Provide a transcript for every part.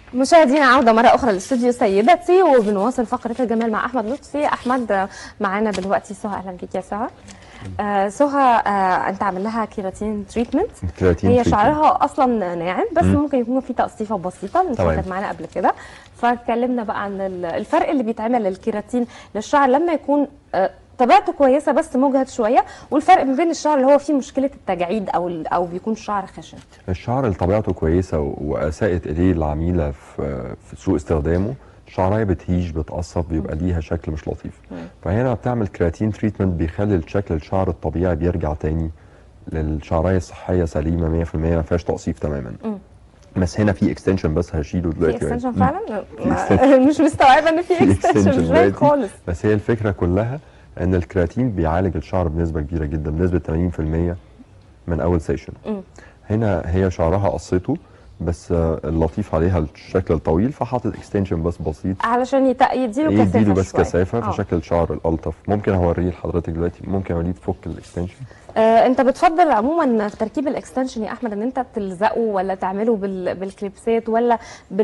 مشاهدينا عودة مرة أخرى للاستوديو سيدتي وبنواصل فقرة الجمال مع أحمد لطفي أحمد معانا دلوقتي سهى أهلا بيك يا سهى آه سهى آه أنت عامل لها كيراتين تريتمنت كرياتين هي treatment. شعرها أصلا ناعم بس مم. ممكن يكون في تقصيفة بسيطة اللي تمام. كانت معانا قبل كده فاتكلمنا بقى عن ال- الفرق اللي بيتعمل للكيراتين للشعر لما يكون آه طبيعته كويسة بس مجهد شوية والفرق ما بين الشعر اللي هو فيه مشكلة التجاعيد أو ال- أو بيكون شعر خشن الشعر اللي طبيعته كويسه و- واساءت اليه العميله في في سوء استخدامه شعرها بتهيج بتقصف بيبقى ليها شكل مش لطيف فهنا بتعمل كرياتين تريتمنت بيخلي الشكل الشعر الطبيعي بيرجع تاني للشعريه الصحيه سليمه 100% ما فيهاش تقصيف تماما بس هنا في اكستنشن بس هشيله في دلوقتي اكستنشن مم. فعلا extension. ما- مش مستوعبه ان في في اكستنشن extension مش باين دلوقتي. خالص بس هي الفكره كلها ان الكرياتين بيعالج الشعر بنسبه كبيره جدا بنسبه 80% من اول سيشن هنا هي شعرها قصته بس آه، اللطيف عليها الشكل الطويل فحاطط اكستنشن بس بسيط علشان يت- يديله كثافه يديله بس شوية. كثافه آه. فشكل الشعر الالطف ممكن اوريه لحضرتك دلوقتي ممكن اوريه تفك الاكستنشن آه انت بتفضل عموما في تركيب الاكستنشن يا احمد ان انت تلزقه ولا تعمله بال... بالكليبسات ولا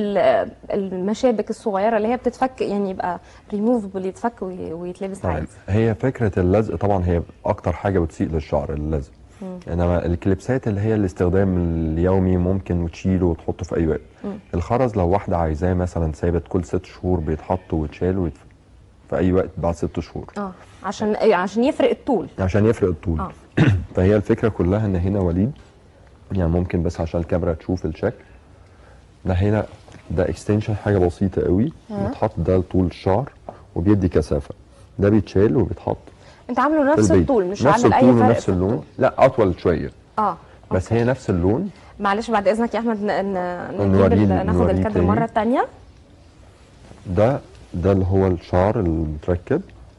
بالمشابك الصغيره اللي هي بتتفك يعني يبقى ريموفبل يتفك وي... ويتلبس طيب عادي هي فكره اللزق طبعا هي اكتر حاجه بتسيء للشعر اللزق انما الكليبسات اللي هي الاستخدام اليومي ممكن وتشيله وتحطه في اي وقت الخرز لو واحده عايزاه مثلا ثابت كل ست شهور بيتحط ويتشال ويتف... في اي وقت بعد ست شهور اه عشان إيه؟ عشان يفرق الطول عشان يفرق الطول آه. فهي الفكره كلها ان هنا وليد يعني ممكن بس عشان الكاميرا تشوف الشكل ده هنا ده اكستنشن حاجه بسيطه قوي بيتحط ده لطول الشعر وبيدي كثافه ده بيتشال وبيتحط انت عامله في نفس البيت. الطول مش نفس عامل اي الطول فرق ونفس في اللون الطول. لا اطول شويه اه بس هي نفس اللون معلش بعد اذنك يا احمد ن... ن... نجيب نوريه- ال- ناخد نوريه الكادر تاني. مره ثانيه ده ده اللي هو الشعر المتركب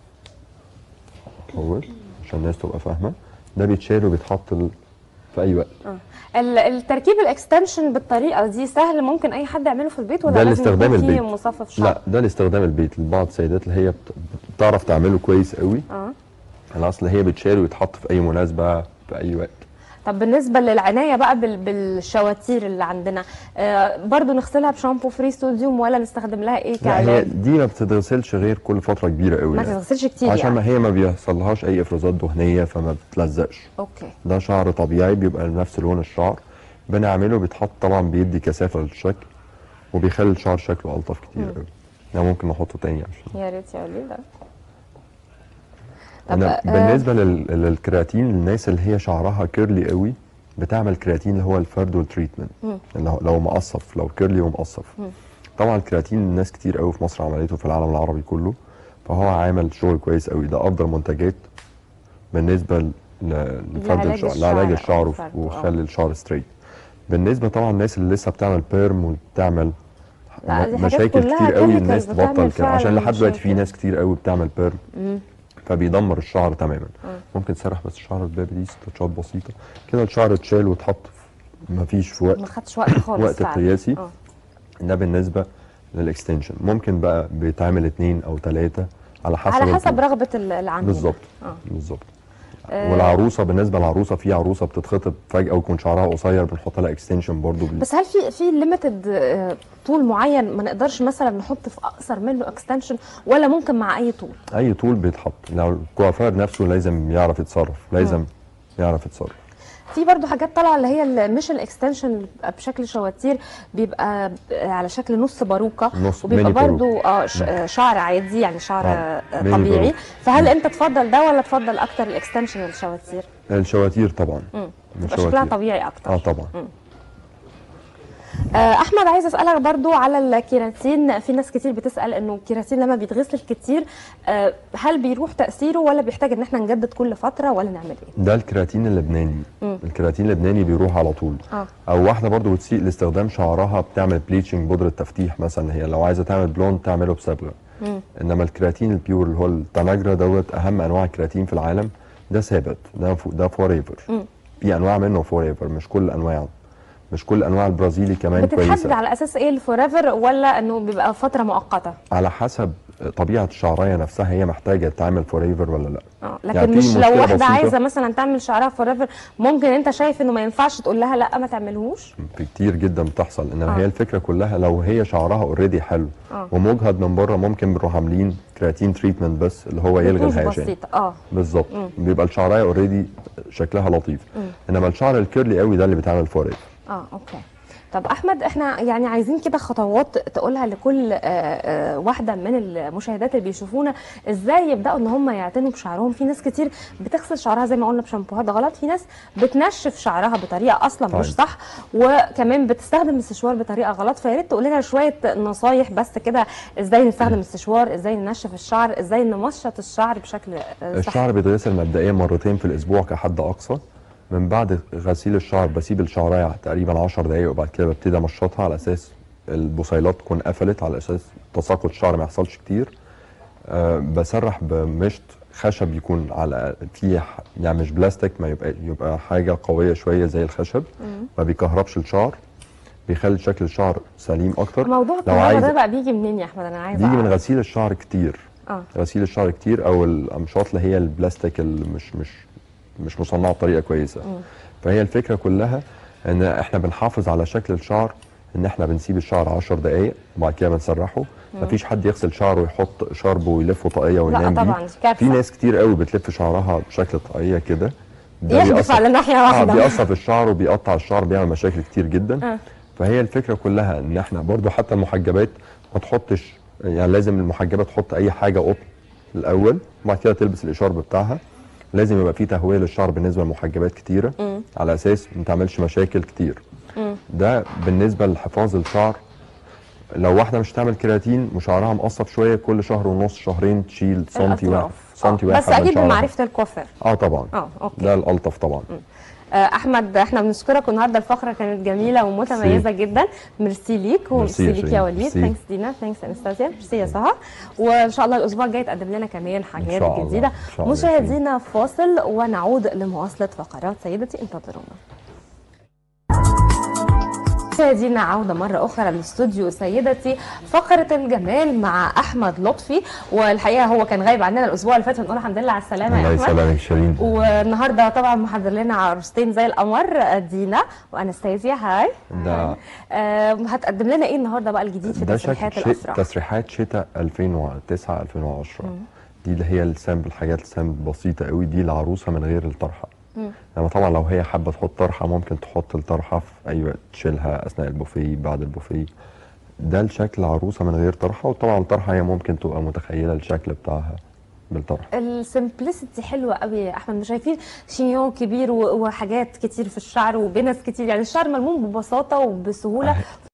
هو عشان الناس تبقى فاهمه ده بيتشال وبيتحط ال- في اي وقت ال- التركيب الاكستنشن بالطريقه دي سهل ممكن اي حد يعمله في البيت ولا ده لازم لاستخدام يكون فيه البيت مصفف شعر لا ده لاستخدام البيت لبعض السيدات اللي هي بت- بتعرف تعمله كويس قوي اه الاصل هي بتشال ويتحط في اي مناسبه في اي وقت طب بالنسبه للعنايه بقى بال- بالشواتير اللي عندنا آه برضو نغسلها بشامبو فري صوديوم ولا نستخدم لها ايه لا هي كعلاج دي ما بتتغسلش غير كل فتره كبيره قوي ما يعني. تغسلش كتير عشان يعني ما هي ما بيحصلهاش اي افرازات دهنيه فما بتلزقش اوكي ده شعر طبيعي بيبقى نفس لون الشعر بنعمله بيتحط طبعا بيدي كثافه للشكل وبيخلي الشعر شكله الطف كتير قوي ده ممكن نحطه تاني عشان يا ريت يا وليد ده طب أنا آه، بالنسبه لل... للكرياتين الناس اللي هي شعرها كيرلي قوي بتعمل كرياتين اللي هو الفردول تريتمنت اللي هو لو مقصف لو كيرلي ومقصف طبعا الكرياتين ناس كتير قوي في مصر عملته في العالم العربي كله فهو عامل شغل كويس قوي ده افضل منتجات بالنسبه ل- لفرد لعلاج الشعر الشعر لعلاج أو الشعر الفرد، آه. وخلي الشعر ستريت بالنسبه طبعا الناس اللي لسه بتعمل بيرم وبتعمل لا، دي حاجات مشاكل كلها كتير قوي chemicals الناس بتعمل تبطل كده عشان فعلاً لحد دلوقتي في مشاكل. ناس كتير قوي بتعمل بيرم فبيدمر الشعر تماما ممكن تسرح بس الشعر البابي دي ستريتشات بسيطه كده الشعر اتشال واتحط في مفيش في وقت ما خدش وقت خالص وقت فعلا. قياسي آه. ده بالنسبه للاكستنشن ممكن بقى بيتعمل اتنين او ثلاثه على حسب على حسب الطول. رغبه ال- العميل بالظبط آه. بالظبط والعروسه بالنسبه للعروسه في عروسه بتتخطب فجاه ويكون شعرها قصير بنحط لها اكستنشن برضو بال... بس هل في في ليميتد طول معين ما نقدرش مثلا نحط في اقصر منه اكستنشن ولا ممكن مع اي طول اي طول بيتحط لو الكوافير نفسه لازم يعرف يتصرف لازم يعرف يتصرف في برضو حاجات طالعه اللي هي ال- مش الاكستنشن بشكل شواتير بيبقى ب- على شكل نص باروكه نص وبيبقى ميني باروكة. برضو اه ش- آه، شعر عادي يعني شعر آه، آه، ميني طبيعي باروكة. فهل انت تفضل ده ولا تفضل اكتر الاكستنشن الشواتير الشواتير طبعا تبقى شكلها طبيعي اكتر اه طبعا آه، احمد عايز اسالك برضو على الكيراتين في ناس كتير بتسال انه الكيراتين لما بيتغسل كتير آه، هل بيروح تاثيره ولا بيحتاج ان احنا نجدد كل فتره ولا نعمل ايه ده الكرياتين اللبناني الكرياتين اللبناني بيروح على طول آه. او واحده برضو بتسيء لاستخدام شعرها بتعمل بليتشنج بودره تفتيح مثلا هي لو عايزه تعمل بلوند تعمله بصبغه انما الكرياتين البيور اللي هو التناجرا دوت اهم انواع الكرياتين في العالم ده ثابت ده ف- ده فور ايفر في انواع منه فور ايفر مش كل انواعه مش كل انواع البرازيلي كمان بتتحدد كويسه على اساس ايه الفوريفر ولا انه بيبقى فتره مؤقته على حسب طبيعه الشعرايه نفسها هي محتاجه تعمل فور ايفر ولا لا اه يعني لكن في مش لو مشكلة واحده بسيطة. عايزه مثلا تعمل شعرها فور ممكن انت شايف انه ما ينفعش تقول لها لا ما تعملهوش في كتير جدا بتحصل انما آه. هي الفكره كلها لو هي شعرها اوريدي حلو آه. ومجهد من بره ممكن بنروح عاملين كرياتين تريتمنت بس اللي هو يلغي رتوش الهيجان بسيطه اه بالظبط بيبقى الشعرايه اوريدي شكلها لطيف انما الشعر الكيرلي قوي ده اللي بيتعمل فور ايفر اه اوكي طب احمد احنا يعني عايزين كده خطوات تقولها لكل آه، آه، واحده من المشاهدات اللي بيشوفونا ازاي يبداوا ان هم يعتنوا بشعرهم في ناس كتير بتغسل شعرها زي ما قلنا بشامبوهات غلط في ناس بتنشف شعرها بطريقه اصلا طيب. مش صح وكمان بتستخدم السشوار بطريقه غلط فيا ريت تقول لنا شويه نصايح بس كده ازاي نستخدم السشوار ازاي ننشف الشعر ازاي نمشط الشعر بشكل آه، صح الشعر بيتغسل مبدئيا مرتين في الاسبوع كحد اقصى من بعد غسيل الشعر بسيب الشعرايه تقريبا 10 دقائق وبعد كده ببتدي امشطها على اساس البصيلات تكون قفلت على اساس تساقط الشعر ما يحصلش كتير أه بسرح بمشط خشب يكون على فيه ح- يعني مش بلاستيك ما يبقى يبقى حاجه قويه شويه زي الخشب ما بيكهربش الشعر بيخلي شكل الشعر سليم اكتر موضوع لو الكهرباء عايز ده بقى بيجي منين يا احمد انا عايزه بيجي من أعرف. غسيل الشعر كتير اه غسيل الشعر كتير او الامشاط اللي هي البلاستيك اللي مش مش مش مصنعه بطريقه كويسه فهي الفكره كلها ان احنا بنحافظ على شكل الشعر ان احنا بنسيب الشعر 10 دقائق وبعد كده بنسرحه مفيش حد يغسل شعره ويحط شارب ويلفه طاقيه وينام طبعاً، بيه دي كارثة. في ناس كتير قوي بتلف شعرها بشكل طاقيه كده ده يحدف بيأثر- على ناحيه اه واحده بيقصف الشعر وبيقطع الشعر بيعمل مشاكل كتير جدا آه. فهي الفكره كلها ان احنا برضو حتى المحجبات ما تحطش يعني لازم المحجبه تحط اي حاجه قطن الاول وبعد كده تلبس الاشارب بتاعها لازم يبقى في تهويه للشعر بالنسبه للمحجبات كتيره على اساس ما تعملش مشاكل كتير ده بالنسبه لحفاظ الشعر لو واحده مش تعمل كيراتين وشعرها مقصف شويه كل شهر ونص شهرين تشيل سنتي واحد الأطراف. سنتي آه. واحد بس من اكيد شعرها. بمعرفه الكوافير اه طبعا اه اوكي ده الالطف طبعا آه، احمد احنا بنشكرك والنهارده الفقره كانت جميله ومتميزه جدا ميرسي ليك وميرسي يا ليك يا شيرين. وليد ميرسي. ثانكس دينا ثانكس انستازيا ميرسي يا سهى وان شاء الله الاسبوع الجاي تقدم لنا كمان حاجات شاء الله. جديده إن شاء الله. مشاهدينا فاصل ونعود لمواصله فقرات سيدتي انتظرونا مشاهدينا عودة مرة أخرى للاستوديو سيدتي فقرة الجمال مع أحمد لطفي والحقيقة هو كان غايب عننا الأسبوع اللي فات بنقول الحمد لله على السلامة الله يا أحمد يسلمك شيرين والنهارده طبعا محضر لنا عروستين زي القمر دينا وانستازيا هاي ده آه هتقدم لنا ايه النهارده بقى الجديد في ده تسريحات شكل الافراح تسريحات شتاء 2009 2010 دي اللي هي السامبل حاجات السامبل بسيطه قوي دي العروسه من غير الطرحه لما طبعا لو هي حابه تحط طرحه ممكن تحط الطرحه في اي وقت تشيلها اثناء البوفيه بعد البوفيه ده الشكل عروسه من غير طرحه وطبعا الطرحه هي ممكن تبقى متخيله الشكل بتاعها بالطرحه السمبلسيتي حلوه قوي يا احمد مش شايفين شينيون كبير و- وحاجات كتير في الشعر وبنس كتير يعني الشعر ملموم ببساطه وبسهوله